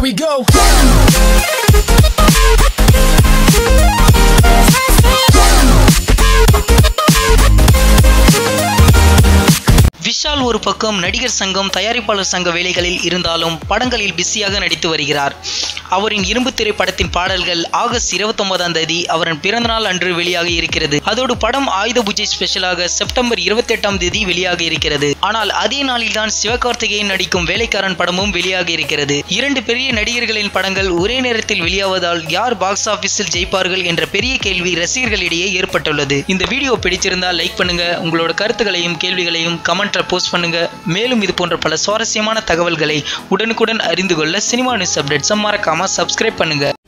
we go. Vishal ஒரு பக்கம் நடிகர் சங்கம் தயாரிப்பாளர் சங்க வேலைகளில் இருந்தாலும் படங்களில் பிஸியாக நடித்து வருகிறார் அவரின் இரும்பு திரைப்படத்தின் பாடல்கள் ஆகஸ்ட் இருபத்தொன்பதாம் தேதி அவரின் பிறந்தநாள் அன்று வெளியாக இருக்கிறது அதோடு படம் ஆயுத பூஜை ஸ்பெஷலாக செப்டம்பர் இருபத்தி எட்டாம் தேதி வெளியாக இருக்கிறது ஆனால் அதே நாளில் தான் சிவகார்த்திகேயன் நடிக்கும் வேலைக்காரன் படமும் வெளியாக இருக்கிறது இரண்டு பெரிய நடிகர்களின் படங்கள் ஒரே நேரத்தில் வெளியாவதால் யார் பாக்ஸ் ஆபீஸில் ஜெயிப்பார்கள் என்ற பெரிய கேள்வி ரசிகர்களிடையே ஏற்பட்டுள்ளது இந்த வீடியோ பிடிச்சிருந்தால் லைக் பண்ணுங்க உங்களோட கருத்துக்களையும் கேள்விகளையும் கமெண்ட்ல போஸ்ட் பண்ணுங்க மேலும் இது போன்ற பல சுவாரஸ்யமான தகவல்களை உடனுக்குடன் அறிந்து கொள்ள சினிமா நியூஸ் அப்டேட்ஸை மறக்காம சப்ஸ்கிரைப் பண்ணுங்க